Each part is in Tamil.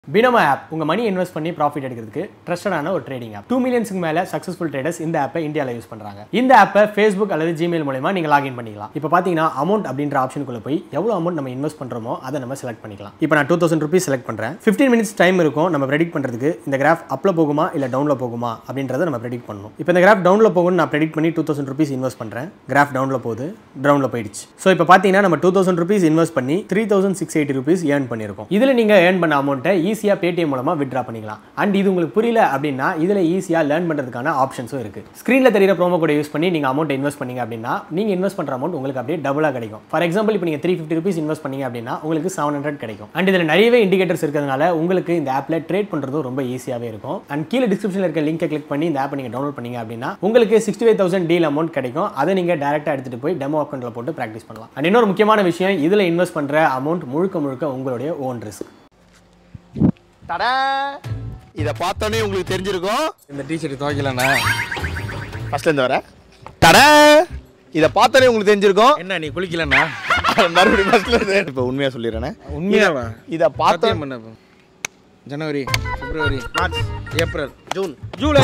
பினோமா ஆப் உங்கள் மணி இன்வெஸ்ட் பண்ணி ப்ராஃபிட் எடுக்கிறதுக்கு ட்ரஸ்டடான ஒரு ட்ரேடிங் ஆப் டூ மில்லியன்ஸ்க்கு மேலே சக்ஸஸ்ஃபுல் ட்ரேடர்ஸ் இந்த ஆப்பை இந்தியாவில் யூஸ் பண்ணுறாங்க இந்த ஆப்பை ஃபேஸ்புக் அல்லது ஜிமெயில் மூலமா நீங்கள் லாகின் பண்ணிக்கலாம் இப்போ பார்த்தீங்கன்னா அமௌண்ட் அப்படின்ற ஆப்ஷனுக்குள்ள போய் எவ்வளோ அமௌண்ட் நம்ம இன்வெஸ்ட் பண்ணுறோமோ அதை நம்ம செலக்ட் பண்ணிக்கலாம் இப்போ நான் டூ தௌசண்ட் ருபீஸ் செலக்ட் பண்ணுறேன் ஃபிஃப்டீன் மினிட்ஸ் டைம் இருக்கும் நம்ம ப்ரெடிக்ட் பண்ணுறதுக்கு இந்த கிராஃப் அப்பில் போகுமா இல்லை டவுனில் போகுமா அப்படின்றத நம்ம ப்ரெடிக்ட் பண்ணணும் இப்போ இந்த கிராஃப் டவுனில் போகும்னு நான் ப்ரெடிக்ட் பண்ணி டூ தௌசண்ட் ருபீஸ் இன்வெஸ்ட் பண்ணுறேன் கிராஃப் டவுனில் போகுது டவுனில் போயிடுச்சு ஸோ இப்போ பார்த்தீங்கன்னா நம்ம டூ தௌசண்ட் ருபீஸ் இன்வெஸ்ட் பண்ணி three thousand six eighty rupees earn பண்ணியிருக்கோம் இதில் நீங்கள் ஏர்ன் பண்ண அமௌண்ட்டை ஈஸியாக பேடிஎம் மூலமாக விட்ரா பண்ணிக்கலாம் அண்ட் இது உங்களுக்கு புரியல அப்படின்னா இதில் ஈஸியாக லேர்ன் பண்ணுறதுக்கான ஆப்ஷன்ஸும் இருக்குது ஸ்க்ரீனில் தெரியிற ப்ரோமோ கோட் யூஸ் பண்ணி நீங்கள் அமௌண்ட் இன்வெஸ்ட் பண்ணீங்க அப்படின்னா நீங்கள் இன்வெஸ்ட் பண்ணுற அமௌண்ட் உங்களுக்கு அப்படியே டபுளாக கிடைக்கும் ஃபார் எக்ஸாம்பிள் இப்போ நீங்கள் த்ரீ ஃபிஃப்டி ருபீஸ் இன்வெஸ்ட் பண்ணீங்க அப்படின்னா உங்களுக்கு செவன் ஹண்ட்ரட் கிடைக்கும் அண்ட் இதில் நிறையவே இண்டிகேட்டர்ஸ் இருக்கிறதுனால உங்களுக்கு இந்த ஆப்பில் ட்ரேட் பண்ணுறதும் ரொம்ப ஈஸியாகவே இருக்கும் அண்ட் கீழே டிஸ்கிரிப்ஷனில் இருக்க லிங்கை கிளிக் பண்ணி இந்த ஆப்பை நீங்கள் டவுன்லோட் பண்ணீங்க அப்படின்னா உங்களுக்கு sixty five thousand deal amount கிடைக்கும் அதை நீங்கள் டேரெக்டாக எடுத்துகிட்டு போய் டெமோ அக்கௌண்ட்டில் போட்டு ப்ராக்டிஸ் பண்ணலாம் அண்ட் இன்னொரு முக்கியமான விஷயம் இதில் இன்வெஸ்ட் பண்ணுற அமௌண்ட் முழுக்க முழுக்க உங்களுடைய ஓன் ரிஸ்க் தடா இத பார்த்தோன்னே உங்களுக்கு தெரிஞ்சிருக்கும் இந்த டிஷர்ட் துவைக்கலண்ணா ஃபர்ஸ்ட்ல இருந்து வர தடா இத பார்த்தோன்னே உங்களுக்கு தெரிஞ்சிருக்கும் என்ன நீ குளிக்கலண்ணா மறுபடியும் ஃபர்ஸ்ட்ல இருந்து இப்போ உண்மையா சொல்லிடுறேன் உண்மையாவா இத பார்த்தோம் சத்தியம் பண்ண இப்போ. ஜனவரி பிப்ரவரி மார்ச் ஏப்ரல் ஜூன் ஜூலை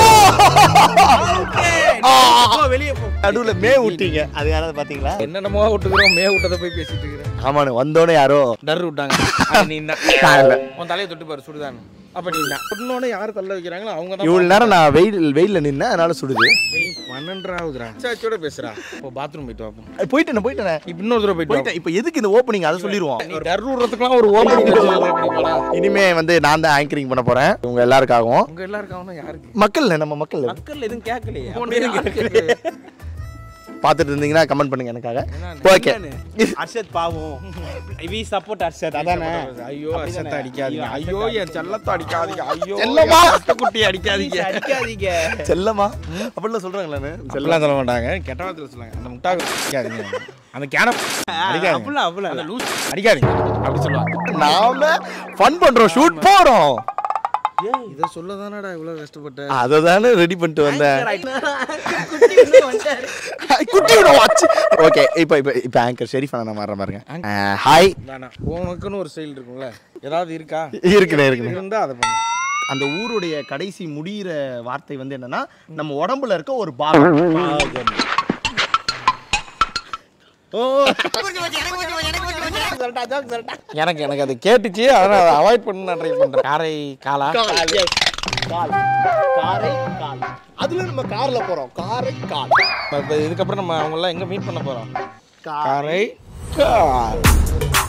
வெளியே போ நடுவுல மே விட்டீங்க அது யாராவது பாத்தீங்களா என்னென்னமோ விட்டுக்கிறோம் மே விட்டதை போய் பேசிட்டு இருக்கிறேன் ஆமாண்ணு வந்தோடனே யாரோ டர் விட்டாங்க அது நீ என்ன நான் இல்ல. உன் தலையை தொட்டு பாரு சுடுதான் அப்ப நீ என்ன சொன்னோடனே யார் தள்ள வைக்கிறாங்களோ அவங்க தான் இவ்வளவு நேரம் நான் வெயில் வெயில்ல நின்னேன் அதனால சுடுது பன்னெண்டாவதுரா சாச்சோட பேசுறா இப்போ பாத்ரூம் போயிட்டு வாப்போம் போயிட்டேன் போயிட்டேன் இப்போ இன்னொரு தடவை போயிட்டு வா. போயிட்டேன் இப்போ எதுக்கு இந்த ஓப்பனிங் அதை சொல்லிடுவோம் நீ டர் விடுறதுக்குலாம் ஒரு ஓப்பனிங் வச்சு இனிமே வந்து நான் தான் ஆங்கரிங் பண்ண போறேன் உங்க எல்லாருக்காகவும் உங்க எல்லாருக்கும் யாருக்கு மக்கள் நம்ம மக்கள் மக்கள் எதுவும் கேட்கலையே ஒண்ணு எதுவும் கேட்கலையே பார்த்துட்டு இருந்தீங்கன்னா கமெண்ட் பண்ணுங்க எனக்காக ஓகே அர்ஷத் பாவம் வி சப்போர்ட் அர்ஷத் அதானே ஐயோ அர்ஷத்தை அடிக்காதீங்க ஐயோ என் செல்லத்தை அடிக்காதீங்க ஐயோ செல்லமா? குட்டி அடிக்காதீங்க அடிக்காதீங்க செல்லமா அப்படிலாம் சொல்றாங்களே செல்லாம் சொல்ல மாட்டாங்க கெட்ட வார்த்தையில சொல்லுவாங்க அந்த முட்டாக அடிக்காதீங்க அந்த கேன அடிக்காதீங்க அப்படிலாம் அந்த லூஸ் அடிக்காதீங்க அப்படி சொல்லுவாங்க நாம ஃபன் பண்றோம் ஷூட் போறோம் இதை சொல்ல தானடா இவ்வளவு கஷ்டப்பட்டேன் அதை தானே ரெடி பண்ணிட்டு வந்தேன் குட்டி விட வாட்ச் ஓகே இப்போ இப்போ இப்போ ஆங்கர் ஷெரீஃப் நான் மாற பாருங்க ஹாய் வேணாம் உனக்குன்னு ஒரு ஸ்டைல் இருக்கும்ல ஏதாவது இருக்கா இருக்குண்ணே இருக்குண்ணே இருந்தா அதை பண்ணு அந்த ஊருடைய கடைசி முடியிற வார்த்தை வந்து என்னன்னா நம்ம உடம்புல இருக்க ஒரு பாகம் பாகம். ஓ எனக்கு எனக்கு அது கேட்டுச்சு அதனால அதை அவாய்ட் பண்ண நான் ட்ரை பண்றேன் காரை காலா கால், yes. கால். காரை கால் அதுல நம்ம கார்ல போறோம் காரை கால் இப்போ இதுக்கப்புறம் நம்ம அவங்க எல்லாம் எங்க மீட் பண்ண போறோம் காரை காரை கால்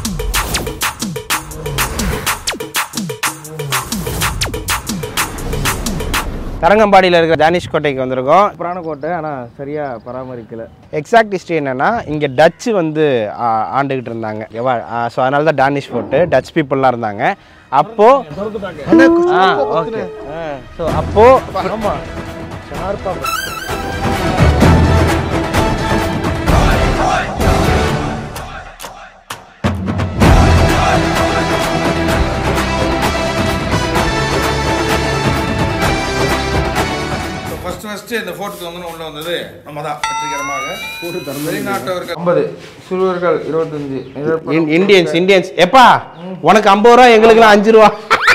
தரங்கம்பாடியில் இருக்கிற தானிஷ் கோட்டைக்கு வந்திருக்கோம் புராண கோட்டை ஆனால் சரியாக பராமரிக்கல எக்ஸாக்ட் ஹிஸ்ட்ரி என்னன்னா இங்கே டச்சு வந்து ஆ, ஆண்டுகிட்டு இருந்தாங்க எவா ஸோ அதனால தான் டானிஷ் ஃபோர்ட்டு டச் பீப்புளெலாம் இருந்தாங்க அப்போ ஆ ஓகே ஸோ அப்போ ஆமாம் ஃபர்ஸ்ட் ஃபர்ஸ்ட் இந்த ஃபோர்ட்டுக்கு வந்து உள்ள வந்தது நம்ம தான் வெற்றிகரமாக வெளிநாட்டவர்கள் ஐம்பது சிறுவர்கள் இருபத்தஞ்சு இந்தியன்ஸ் இந்தியன்ஸ் எப்பா உனக்கு ஐம்பது ரூபா எங்களுக்குலாம் அஞ்சு ரூபா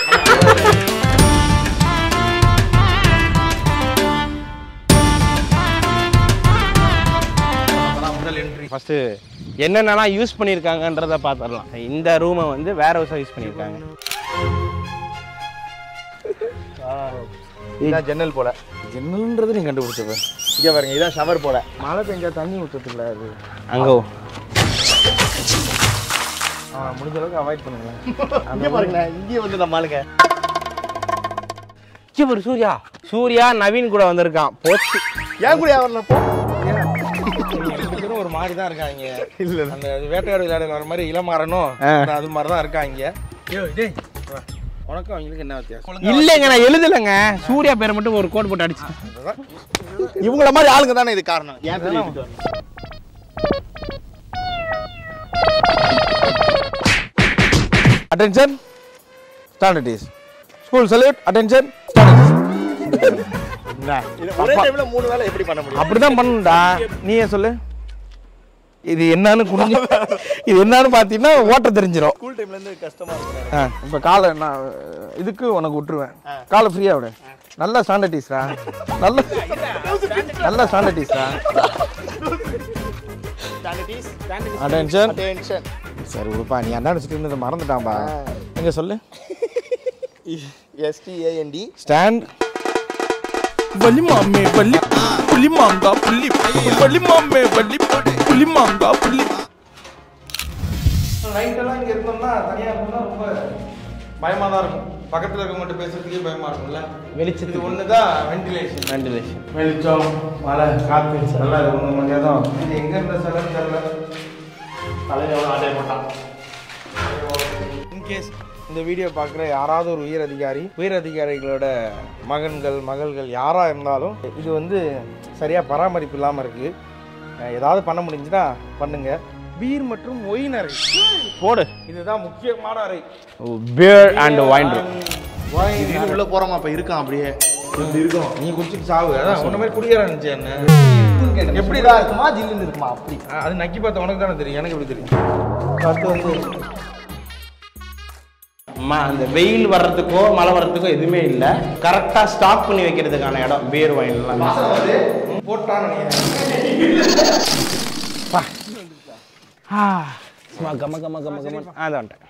ஃபர்ஸ்ட் என்னென்னலாம் யூஸ் பண்ணியிருக்காங்கன்றத பார்த்துடலாம் இந்த ரூமை வந்து வேற ஹவுஸாக யூஸ் பண்ணியிருக்காங்க இதான் ஜன்னல் போல என்னன்றது நீ கண்டுபிடிச்சப்ப இங்க பாருங்க இதான் ஷவர் போல மழை பெஞ்சா தண்ணி ஊற்றத்துல அது அங்கே முடிஞ்ச அளவுக்கு அவாய்ட் பண்ணுங்களேன் இங்க பாருங்க இங்கே வந்து நம்ம ஆளுங்க ஒரு சூர்யா சூர்யா நவீன் கூட வந்திருக்கான் போச்சு ஏன் கூட வரல போ ரெண்டு பேரும் ஒரு மாதிரி தான் இருக்காங்க இல்ல அந்த வேட்டையாடு விளையாடல வர மாதிரி இளமாறனும் அந்த அது மாதிரி தான் இருக்காங்க உனக்கும் அவங்களுக்கு என்ன வித்தியாசம் இல்லைங்க நான் எழுதலைங்க சூர்யா பேரை மட்டும் ஒரு கோட் போட்டு அடிச்சு இவங்கள மாதிரி ஆளுங்க தானே இது காரணம் ஏன் பேர் எழுதிட்டு வரணும்? Attention standard is school salute attention இது ஒரே டைம்ல மூணு வேலை எப்படி பண்ண முடியும் அப்படிதான் பண்ணணும்டா நீயே சொல்லு இது என்னன்னு குனிஞ்சு இது என்னன்னு பார்த்தீங்கன்னா ஓட்ட தெரிஞ்சிடும் ஸ்கூல் டைம்ல இருந்து கஷ்டமா இருக்கு ஆ இப்போ காலை நான் இதுக்கு உனக்கு விட்டுருவேன் காலை ஃப்ரீயாக விடு நல்ல ஸ்டாண்டர்டிஸ்ரா நல்ல நல்ல ஸ்டாண்டர்டிஸ்ரா அட்டென்ஷன் டென்ஷன் சரி விடுப்பா நீ அண்ணா வச்சுட்டு இருந்ததை மறந்துட்டான்பா எங்க சொல்லு எஸ்டிஏஎன்டி ஸ்டாண்ட் வலி மாமே வலி புலி மாங்கா புள்ளி வலி மாமே வலி புலி மாங்கா புள்ளி நைட்டெல்லாம் இங்கே இருந்தோம்னா தனியாக இருந்தோம்னா ரொம்ப பயமாக தான் இருக்கும் பக்கத்தில் இருக்கவங்கள்ட்ட பேசுறதுக்கே பயமாக இருக்கும்ல வெளிச்சத்து இது ஒன்று தான் வென்டிலேஷன் வென்டிலேஷன் வெளிச்சம் மழை காற்று நல்லா இது ஒன்று மட்டும் தான் இது எங்கே இருந்த சிலன்னு தெரியல இன்கேஸ் இந்த வீடியோ பார்க்குற யாராவது ஒரு உயர் அதிகாரி உயர் அதிகாரிகளோட மகன்கள் மகள்கள் யாராக இருந்தாலும் இது வந்து சரியாக பராமரிப்பு இல்லாமல் இருக்குது ஏதாவது பண்ண முடிஞ்சுன்னா பண்ணுங்க பீர் மற்றும் ஒயின் அறை போடு இதுதான் முக்கியமான அறை பியர் அண்ட் வைன் ஒயின் உள்ள போறோமா அப்ப இருக்கான் அப்படியே இப்படி இருக்கும் நீ குடிச்சிட்டு சாவு அதான் உன்ன மாதிரி குடிக்கிறேன் நினச்சி என்ன எப்படிடா இருக்குமா ஜில்லுன்னு இருக்குமா அப்படி அது நக்கி பார்த்த உனக்கு தானே தெரியும் எனக்கு எப்படி தெரியும் அடுத்து வந்து அம்மா அந்த வெயில் வர்றதுக்கோ மழை வர்றதுக்கோ எதுவுமே இல்லை கரெக்டாக ஸ்டாக் பண்ணி வைக்கிறதுக்கான இடம் பியர் வைன்லாம் போட்டான்னு நினைக்கிறேன் சும்மா கம கம கம கம அதான் வந்துட்டேன்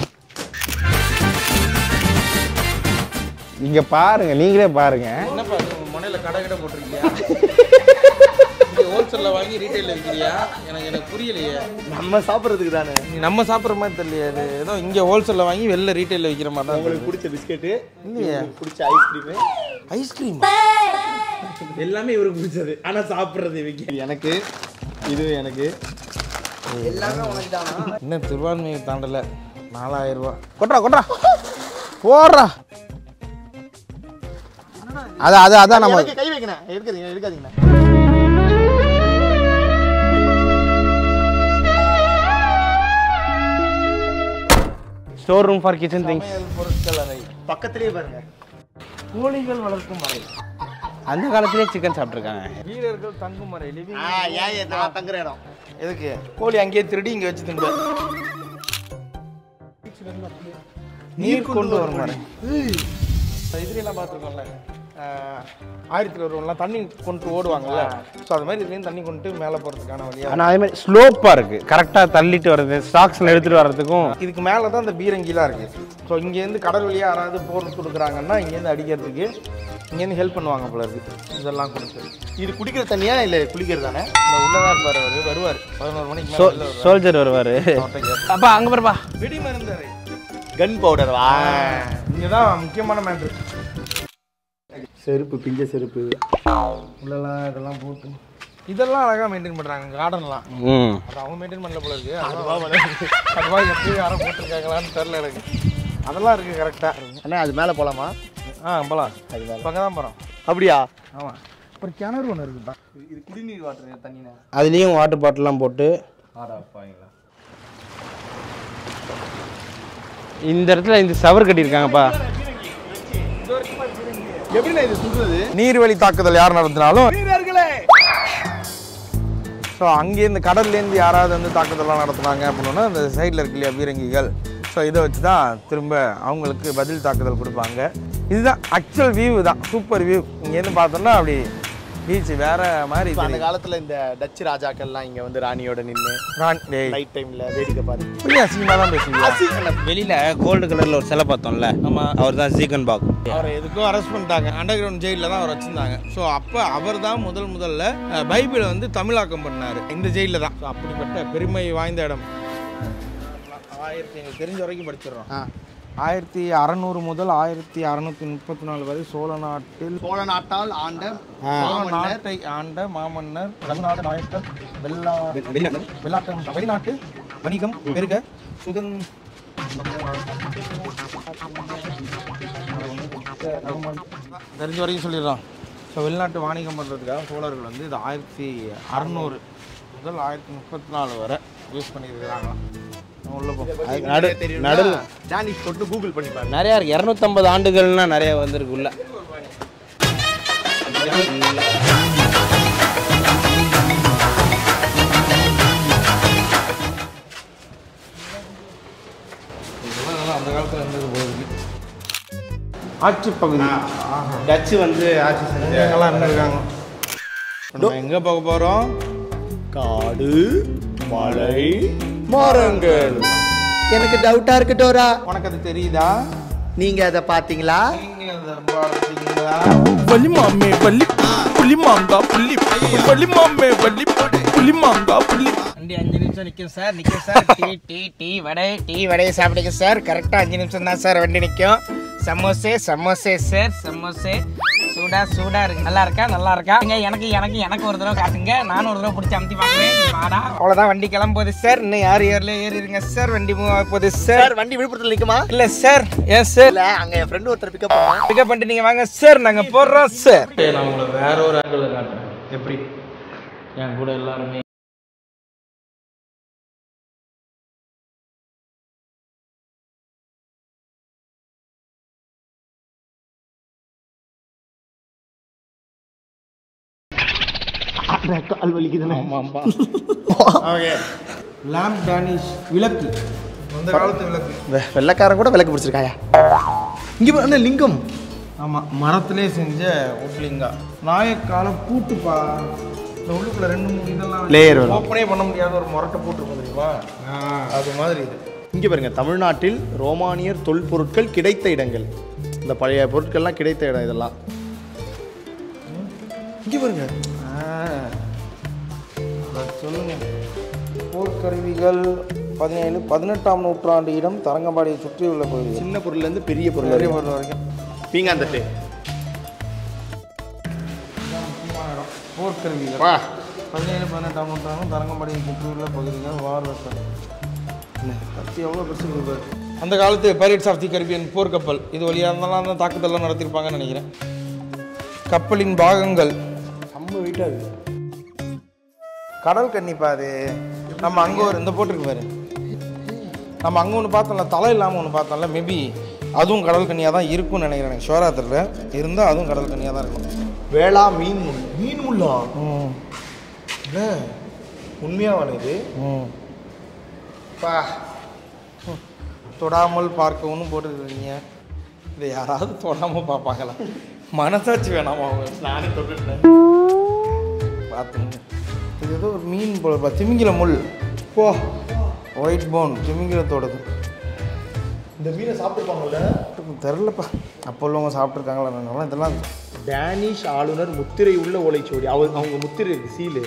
இங்க பாருங்க நீங்களே பாருங்க என்னப்பா முனையில கடை கடை போட்டிருக்கியா இங்க ஹோல்சேல்ல வாங்கி ரீட்டைல்ல விற்கிறியா எனக்கு எனக்கு புரியலையே நம்ம சாப்பிடுறதுக்கு தானே நீ நம்ம சாப்பிட்ற மாதிரி தெரியலையே அது ஏதோ இங்க ஹோல்சேல்ல வாங்கி வெளில ரீட்டைல்ல விற்கிற மாதிரி தான் உங்களுக்கு பிடிச்ச பிஸ்கெட்டு இல்லையே பிடிச்ச ஐஸ்கிரீமு ஐஸ்கிரீம் எல்லாமே இவருக்கு பிடிச்சது ஆனா சாப்பிடுறது இவங்க எனக்கு இது எனக்கு இன்னும் திருவான்மையை தாண்டல நாலாயிரம் ரூபா கொட்றா கொட்றா போடுறா அது அது அதான் நம்ம எனக்கு கை வைக்கணும் எடுக்காதீங்க எடுக்காதீங்க store room for kitchen things பொருட்கள் அறை பக்கத்துலயே பாருங்க கோழிகள் வளர்க்கும் அறை அந்த காலத்திலே சிக்கன் சாப்பிட்ருக்காங்க வீரர்கள் தங்கும் அறை லிவிங் ஏன் நான் தங்குற இடம் எதுக்கு கோழி அங்கேயே திருடி இங்க வச்சு தின்ப நீர் கொண்டு வரும் மாதிரி இதுலாம் பார்த்துருக்கோம்ல ஆயிரத்தி வருவம்லாம் தண்ணி கொண்டு ஓடுவாங்கல்ல ஸோ அது மாதிரி இதுலேயும் தண்ணி கொண்டு மேலே போகிறதுக்கான வழியா ஆனால் அதே மாதிரி ஸ்லோப்பாக இருக்குது கரெக்டாக தள்ளிட்டு வர்றது ஸ்டாக்ஸில் எடுத்துகிட்டு வர்றதுக்கும் இதுக்கு மேலே தான் இந்த பீரங்கிலாம் இருக்குது ஸோ இங்கேருந்து கடல் வழியாக யாராவது போர் கொடுக்குறாங்கன்னா இங்கேருந்து அடிக்கிறதுக்கு இங்கேருந்து ஹெல்ப் பண்ணுவாங்க போல இருக்கு இதெல்லாம் கொடுத்து இது குடிக்கிற தண்ணியா இல்ல குளிக்கிறது தானே இந்த உள்ளதாக இருப்பார் அவர் வருவார் பதினோரு மணிக்கு மேலே வெளில வருவார் சோல்ஜர் வருவார் அவர்கிட்ட கேட்பேன். அப்பா அங்கே பாருப்பா வெடி மருந்து அறை கன் பவுடர் வா இங்கே தான் முக்கியமான மேட்ரு செருப்பு பிஞ்ச செருப்பு உள்ளலாம் இதெல்லாம் போட்டு இதெல்லாம் அழகாக மெயின்டைன் பண்ணுறாங்க கார்டன்லாம் ம் அது அவங்க மெயின்டைன் பண்ணல போல இருக்கு அதுவா அதுவா எப்படி யாரும் போட்டிருக்காங்களான்னு தெரில எனக்கு அதெல்லாம் இருக்குது கரெக்டாக அண்ணா அது மேல போலாமா ஆ போகலாம் அது பக்கம் தான் போகிறோம் அப்படியா ஆமாம் ஒரு கிணறு ஒன்று இருக்குப்பா இது குடிநீர் வாட்டர் தண்ணினா அதுலேயும் வாட்டர் பாட்டிலாம் போட்டு இந்த இடத்துல இந்த சவர் கட்டியிருக்காங்கப்பா எப்படிண்ணா இது சுடுறது நீர்வழி தாக்குதல் யார் நடத்தினாலும் ஸோ அங்கேருந்து கடல்லேருந்து யாராவது வந்து தாக்குதல்லாம் நடத்துனாங்க அப்படின்னா அந்த சைடில் இருக்கு இல்லையா பீரங்கிகள் ஸோ இதை வச்சு தான் திரும்ப அவங்களுக்கு பதில் தாக்குதல் கொடுப்பாங்க இதுதான் ஆக்சுவல் வியூ தான் சூப்பர் வியூ இங்கேருந்து பார்த்தோம்னா அப்படி பீச் வேற மாதிரி இப்ப அந்த தெரியும். காலத்துல இந்த டச் ராஜாக்கள்லாம் இங்க வந்து ராணியோட நின்னு நான் டேய் நைட் டைம்ல வேடிக்கை பாரு புரிய அசிங்கமாக தான் பேசுவீங்க வெளியில கோல்டு கலர்ல ஒரு சிலை பார்த்தோம்ல ஆமா அவர் தான் சீக்கன் பாக் அவரை எதுக்கோ அரெஸ்ட் பண்ணிட்டாங்க அண்டர் கிரவுண்ட் ஜெயிலில் தான் அவர் வச்சிருந்தாங்க ஸோ அப்போ அவர் தான் முதல் முதல்ல அஹ், பைபிளை வந்து தமிழாக்கம் பண்ணார் இந்த ஜெயிலில் தான் ஸோ அப்படிப்பட்ட பெருமை வாய்ந்த இடம் ஆயிரத்தி எங்களுக்கு தெரிஞ்ச வரைக்கும் படிச்சிடுறோம் ஆயிரத்தி அறநூறு முதல் ஆயிரத்தி அறநூற்றி முப்பத்தி நாலு வரை சோழ நாட்டில் சோழ நாட்டால் ஆண்ட சோழ நாட்டை ஆண்ட மாமன்னர் தமிழ்நாடு நாயக்கர் வெள்ளா வெள்ளாட்டம் வெளிநாட்டு வணிகம் பெருக சுதன் தெரிஞ்ச வரைக்கும் சொல்லிடுறோம் ஸோ வெளிநாட்டு வாணிகம் பண்ணுறதுக்காக சோழர்கள் வந்து இது ஆயிரத்தி அறநூறு முதல் ஆயிரத்தி முப்பத்தி நாலு வரை யூஸ் பண்ணியிருக்கிறாங்களாம் நம்ம உள்ள போ நடு நடுவில் ஜானிஸ் போட்டு கூகுள் பண்ணி பாருங்க நிறையா இருக்கு இரநூத்தம்பது ஆண்டுகள்னா நிறைய வந்திருக்கு உள்ள ஆட்சி பகுதி டச்சு வந்து ஆட்சி செஞ்ச எங்கெல்லாம் என்ன இருக்காங்க நம்ம எங்கே போக போகிறோம் காடு மலை மரங்கள் எனக்கு டவுட்டா இருக்கு டோரா உனக்கு அது தெரியுதா நீங்க அதை பாத்தீங்களா நீங்கள் அதை பார்த்தீங்களா வலி மாமே வலி புலி மாங்கா புள்ளி வலி மாமே வலி புலி மாங்கா புள்ளி வண்டி அஞ்சு நிமிஷம் நிற்கும் சார் நிற்கும் sir tea tea tea vada tea வடையை சாப்பிடுங்க சார் கரெக்டாக அஞ்சு நிமிஷம் தான் சார் வண்டி நிற்கும் சமோசே சமோசே சார் சமோசே சூடா சூடா இருக்கு நல்லா இருக்கா நல்லா இருக்கா இங்க எனக்கு எனக்கு எனக்கு ஒரு தடவை காட்டுங்க நானும் ஒரு தடவை பிடிச்சி அமுத்தி பார்க்குறேன் நீ வாடா அவ்வளோதான் வண்டி கிளம்புது சார் இன்னும் யார் ஏர்ல ஏறிடுங்க சார் வண்டி மூவ் ஆக போகுது சார் சார் வண்டி விழுப்புரத்துல நிக்குமா இல்ல சார் ஏன் சார் இல்ல அங்க என் ஃப்ரெண்ட் ஒருத்தர் பிக்கப் பண்ணா பிக்கப் பண்ணிட்டு நீங்க வாங்க சார் நாங்க போடுறோம் சார் நான் உங்களை வேற ஒரு ஆங்கிள் காட்டுறேன் எப்படி என் கூட எல்லாருமே கால் வலிக்குதுன்னு ஆமாம்பா ஓகே லேம்ப் டானிஷ் விளக்கு அந்த காலத்து விளக்கு வெ- வெள்ளைக்காரன் கூட விளக்கு பிடிச்சிருக்காயா இங்க பாரு, அண்ணா, லிங்கம் ஆமாம் மரத்திலே செஞ்ச ஒப்லிங்கா நாயக்கால பூட்டுப்பா இந்த உள்ளுக்குள்ள ரெண்டு மூணு இதெல்லாம் Layer வரும். ஓப்பனே பண்ண முடியாத ஒரு முரட்டை பூட்டு இருக்கும் தெரியுமா அது மாதிரி இது இங்க பாருங்க தமிழ்நாட்டில் ரோமானியர் தொல்பொருட்கள் கிடைத்த இடங்கள் இந்த பழைய பொருட்கள்லாம் கிடைத்த இடம் இதெல்லாம் இங்க பாருங்க அதை சொல்லுங்க போர்க்கருவிகள் பதினேழு பதினெட்டாம் நூற்றாண்டு இடம் தரங்கம்பாடியை சுற்றியுள்ள பகுதி சின்ன பொருள்ல இருந்து பெரிய பொருள் பெரிய வரைக்கும். பொருள் வரைக்கும் பீங்கான் தட்டு போர்க்கருவிகள் வா பதினேழு பதினெட்டாம் நூற்றாண்டு தரங்கம்பாடியை சுற்றியுள்ள பகுதிகள் வார் வெப்பல் கத்தி எவ்வளோ பெருசு இருப்பாரு அந்த காலத்து பைரட்ஸ் ஆஃப் தி கரிபியன் போர்க்கப்பல் இது வழியாக இருந்தாலும் அந்த தாக்குதல்லாம் நடத்தியிருப்பாங்கன்னு நினைக்கிறேன் கப்பலின் பாகங்கள் செம்ம வெயிட்டா இருக்கு கடல் கன்னிப்பா அது நம்ம அங்கே ஒரு இந்த போட்டிருக்கு பாரு நம்ம அங்கே ஒன்று பார்த்தோம்ல தலை இல்லாமல் ஒன்று பார்த்தோம்ல மேபி அதுவும் கடல் கன்னியாக தான் இருக்கும்னு நினைக்கிறேன் எனக்கு ஷோரா தெரியல இருந்தால் அதுவும் கடல் கன்னியாக தான் இருக்கும் வேளா மீன் முள் மீன் முள்ளா ம் என்ன? உண்மையா இது ம் பா ம். தொடாமல் பார்க்கவும்னு போட்டுருக்கீங்க இதை யாராவது தொடாமல் பார்ப்பாங்களா மனசாட்சி வேணாமா அவங்க நானே தொட்டுட்டேன் பார்த்துங்க இது ஏதோ ஒரு மீன் போல திமிங்கில முள் போ ஒயிட் போன் திமிங்கிலத்தோடது இந்த மீனை சாப்பிட்டுருப்பாங்கல்ல தெரிலப்பா அப்போ உள்ளவங்க சாப்பிட்ருக்காங்களா இதெல்லாம் டேனிஷ் ஆளுநர் முத்திரை உள்ள ஓலைச்சுவடி அவங்க அவங்க முத்திரை இருக்கு சீலு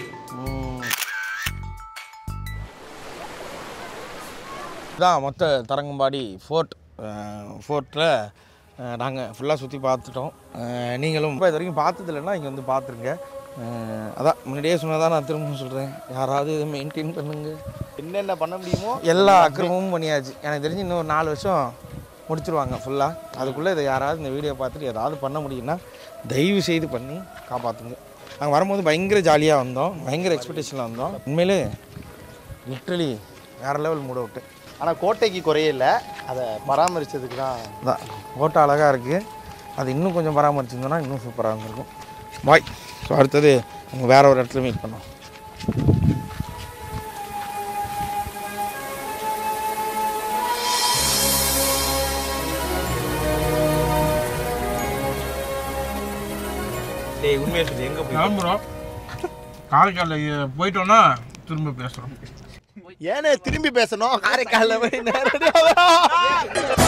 இதான் மொத்த தரங்கம்பாடி ஃபோர்ட் ஃபோர்ட்டில் நாங்கள் ஃபுல்லாக சுற்றி பார்த்துட்டோம் அஹ், நீங்களும் இப்போ இது வரைக்கும் பார்த்தது இல்லைன்னா இங்கே வந்து பார்த்துருங்க அஹ், அதான் முன்னாடியே சொன்னதான் நான் திரும்ப சொல்கிறேன் யாராவது இதை மெயின்டைன் பண்ணுங்க என்னென்ன பண்ண முடியுமோ எல்லா அக்கிரமமும் பண்ணியாச்சு எனக்கு தெரிஞ்சு இன்னும் ஒரு நாலு வருஷம் முடிச்சிருவாங்க ஃபுல்லாக அதுக்குள்ளே இதை யாராவது இந்த வீடியோ பார்த்துட்டு ஏதாவது பண்ண முடியும்னா தயவு செய்து பண்ணி காப்பாற்றுங்க நாங்கள் வரும்போது பயங்கர ஜாலியாக வந்தோம் பயங்கர எக்ஸ்பெக்டேஷனில் வந்தோம் உண்மையிலே லிட்ரலி வேறு லெவல் மூட விட்டு ஆனால் கோட்டைக்கு குறையில்லை அதை பராமரிச்சதுக்கு தான் அதான் ஓட்டை அழகாக இருக்குது அது இன்னும் கொஞ்சம் பராமரிச்சிருந்தோன்னா இன்னும் சூப்பராக இருந்திருக்கும் பாய் ஸோ அடுத்தது நம்ம வேற ஒரு இடத்துல மீட் பண்ணோம் டேய் உண்மையாக சொல்லி எங்கே போய் கிளம்புறோம் காரைக்காலில் போயிட்டோன்னா திரும்ப பேசுகிறோம் ஏனே திரும்பி பேசணும் காரைக்காலில் போய் நேரடியாக